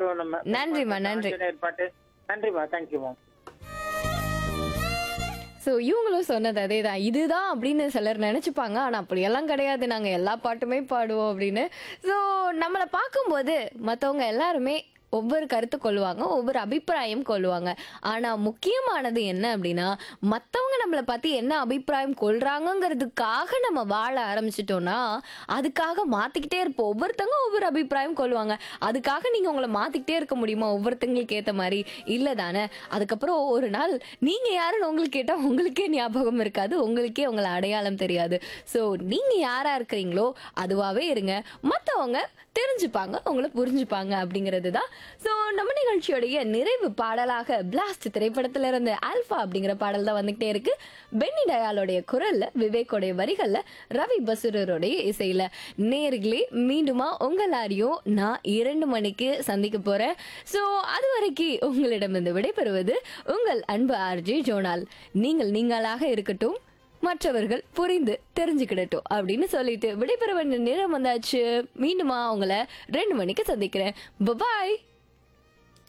வருவோம் நம்ம நன்றிம்மா, நன்றி. ஆஞ்சநேயர் பாட்டு நன்றிம்மா தேங்க்யூ ஸோ இவங்களும் சொன்னது அதே தான் இதுதான் அப்படின்னு சிலர் நினச்சிப்பாங்க ஆனால் அப்படியெல்லாம் கிடையாது நாங்கள் எல்லா பாட்டுமே பாடுவோம் அப்படின்னு ஸோ நம்மளை பார்க்கும்போது மற்றவங்க எல்லாருமே ஒவ்வொரு கருத்து கொள்ளுவாங்க ஒவ்வொரு அபிப்பிராயம் கொள்ளுவாங்க ஆனால் முக்கியமானது என்ன அப்படின்னா மற்றவங்க நம்மளை பற்றி என்ன அபிப்பிராயம் கொள்றாங்கங்கிறதுக்காக நம்ம வாழ ஆரம்பிச்சிட்டோம்னா அதுக்காக மாற்றிக்கிட்டே இருப்போம் ஒவ்வொருத்தவங்க ஒவ்வொரு அபிப்பிராயம் கொள்ளுவாங்க அதுக்காக நீங்கள் உங்களை மாற்றிக்கிட்டே இருக்க முடியுமா ஒவ்வொருத்தங்களுக்கு ஏற்ற மாதிரி இல்லை தானே அதுக்கப்புறம் ஒரு நாள் நீங்கள் யாருன்னு உங்களுக்கு கேட்டால் உங்களுக்கே ஞாபகம் இருக்காது உங்களுக்கே உங்களை அடையாளம் தெரியாது ஸோ நீங்கள் யாராக இருக்கிறீங்களோ அதுவாகவே இருங்க மற்றவங்க தெரிஞ்சுப்பாங்க உங்களை புரிஞ்சுப்பாங்க அப்படிங்கிறது தான் ஸோ நம்ம நிகழ்ச்சியோடைய நிறைவு பாடலாக பிளாஸ்ட் திரைப்படத்துல இருந்து ஆல்ஃபா அப்படிங்கிற பாடல் தான் வந்துகிட்டே இருக்கு பென்னி டயாலோடைய குரல்ல விவேக்கோடைய வரிகள்ல ரவி பசுரருடைய இசையில நேர்களே மீண்டுமா உங்க எல்லாரையும் நான் இரண்டு மணிக்கு சந்திக்க போறேன் ஸோ அது வரைக்கும் உங்களிடமிருந்து விடைபெறுவது உங்கள் அன்பு ஆர்ஜி ஜோனால் நீங்கள் நீங்களாக இருக்கட்டும் மற்றவர்கள் புரிந்து தெரிஞ்சுக்கிடட்டும் அப்படின்னு சொல்லிட்டு விடைபெற வேண்டிய நேரம் வந்தாச்சு மீண்டுமா உங்களை ரெண்டு மணிக்கு சந்திக்கிறேன் பாய்